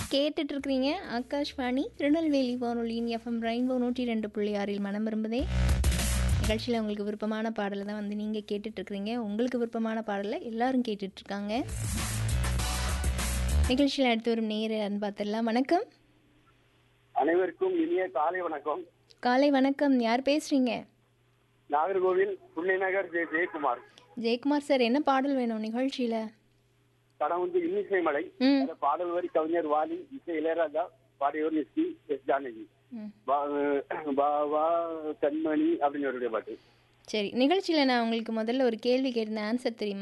கேட்டுட்டு இருக்கிறீங்க ஆகாஷ்வாணி திருநெல்வேலி வானொலியின் எஃப்எம் ரெயின்போ நூற்றி ரெண்டு புள்ளி ஆறில் மனம் விரும்புதே நிகழ்ச்சியில் உங்களுக்கு விருப்பமான பாடலை தான் வந்து நீங்கள் கேட்டுட்டு இருக்கிறீங்க உங்களுக்கு விருப்பமான பாடலை எல்லாரும் கேட்டுட்டு இருக்காங்க நிகழ்ச்சியில் அடுத்து வரும் நேரன்னு பார்த்துடலாம் வணக்கம் அனைவருக்கும் இனிய காலை வணக்கம் காலை வணக்கம் யார் பேசுகிறீங்க நாகர்கோவில் புள்ளிநகர் ஜெய ஜெயக்குமார் ஜெயக்குமார் சார் என்ன பாடல் வேணும் நிகழ்ச்சியில் படம் வந்து இன்னிசை மலை ம் அந்த பாடல் வரி கவிஞர் வாலி இசை இளையராஜா பாடியவர் நிஸ்தி எஸ் ஜானகி ம் வா- வா வா கண்மணி அப்படின்னு ஒரு பாட்டு சரி நிகழ்ச்சியில் நான் உங்களுக்கு முதல்ல ஒரு கேள்வி கேட்டிருந்தேன் ஆன்சர் தெரியுமா